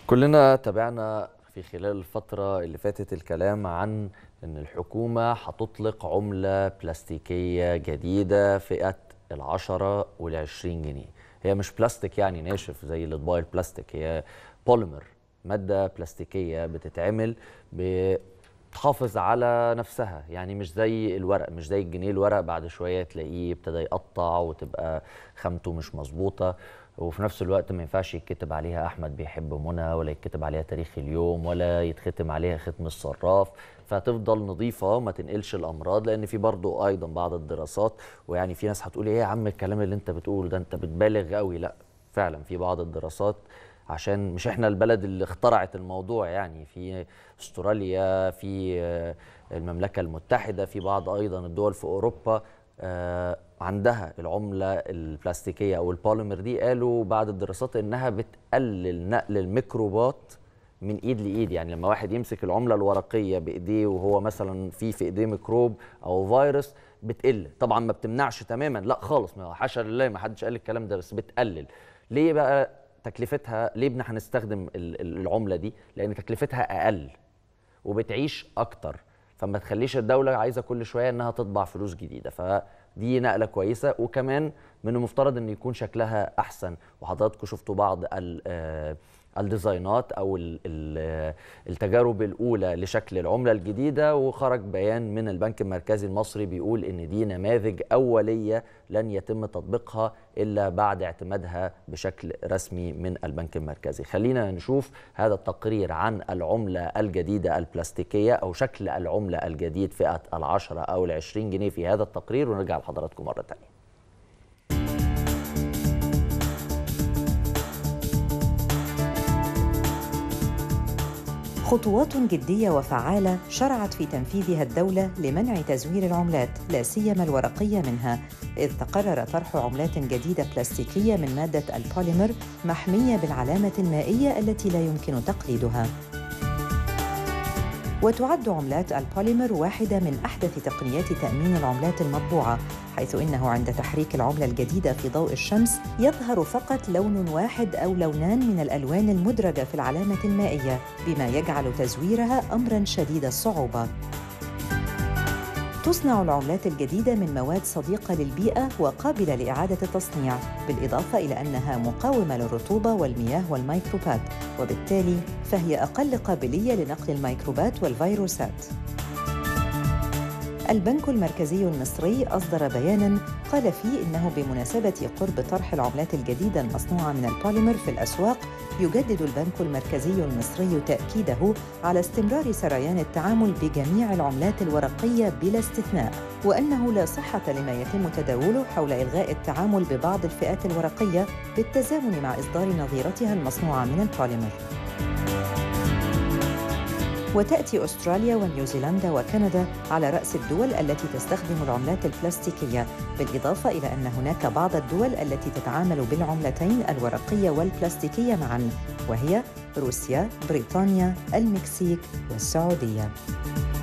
كلنا تابعنا في خلال الفترة اللي فاتت الكلام عن أن الحكومة هتطلق عملة بلاستيكية جديدة فئة العشرة والعشرين جنيه هي مش بلاستيك يعني ناشف زي الأطباق البلاستيك هي بوليمر مادة بلاستيكية بتتعمل بتحافظ على نفسها يعني مش زي الورق مش زي الجنيه الورق بعد شوية تلاقيه ابتدى يقطع وتبقى خامته مش مظبوطة وفي نفس الوقت ما ينفعش يتكتب عليها احمد بيحب منى ولا يتكتب عليها تاريخ اليوم ولا يتختم عليها ختم الصراف فتفضل نظيفه ما تنقلش الامراض لان في برضه ايضا بعض الدراسات ويعني في ناس هتقول ايه يا عم الكلام اللي انت بتقوله ده انت بتبالغ قوي لا فعلا في بعض الدراسات عشان مش احنا البلد اللي اخترعت الموضوع يعني في استراليا في المملكه المتحده في بعض ايضا الدول في اوروبا آه عندها العملة البلاستيكية أو البوليمر دي قالوا بعد الدراسات إنها بتقلل نقل الميكروبات من إيد لإيد يعني لما واحد يمسك العملة الورقية بإيديه وهو مثلا في في إيديه ميكروب أو فيروس بتقل طبعا ما بتمنعش تماما لا خالص ما حاشا لله ما حدش قال الكلام ده بس بتقلل ليه بقى تكلفتها ليه بدنا هنستخدم العملة دي لأن تكلفتها أقل وبتعيش أكتر فما تخليش الدولة عايزة كل شوية إنها تطبع فلوس جديدة فدي نقلة كويسة وكمان من المفترض إن يكون شكلها أحسن وحضراتكم شفتوا بعض الديزاينات أو التجارب الأولى لشكل العملة الجديدة وخرج بيان من البنك المركزي المصري بيقول إن دي نماذج أولية لن يتم تطبيقها إلا بعد اعتمادها بشكل رسمي من البنك المركزي خلينا نشوف هذا التقرير عن العملة الجديدة البلاستيكية أو شكل العملة الجديد فئة العشرة أو العشرين جنيه في هذا التقرير ونرجع لحضراتكم مرة تانية خطوات جدية وفعالة شرعت في تنفيذها الدولة لمنع تزوير العملات لا سيما الورقية منها إذ تقرر طرح عملات جديدة بلاستيكية من مادة البوليمر محمية بالعلامة المائية التي لا يمكن تقليدها وتعد عملات البوليمر واحدة من أحدث تقنيات تأمين العملات المطبوعة حيث إنه عند تحريك العملة الجديدة في ضوء الشمس يظهر فقط لون واحد أو لونان من الألوان المدرجة في العلامة المائية بما يجعل تزويرها أمراً شديد الصعوبة تصنع العملات الجديدة من مواد صديقة للبيئة وقابلة لإعادة التصنيع، بالإضافة إلى أنها مقاومة للرطوبة والمياه والميكروبات، وبالتالي فهي أقل قابلية لنقل الميكروبات والفيروسات. البنك المركزي المصري أصدر بياناً قال فيه إنه بمناسبة قرب طرح العملات الجديدة المصنوعة من البوليمر في الأسواق يجدد البنك المركزي المصري تأكيده على استمرار سريان التعامل بجميع العملات الورقية بلا استثناء وأنه لا صحة لما يتم تداوله حول إلغاء التعامل ببعض الفئات الورقية بالتزامن مع إصدار نظيرتها المصنوعة من البوليمر وتأتي أستراليا ونيوزيلندا وكندا على رأس الدول التي تستخدم العملات البلاستيكية بالإضافة إلى أن هناك بعض الدول التي تتعامل بالعملتين الورقية والبلاستيكية معا وهي روسيا، بريطانيا، المكسيك والسعودية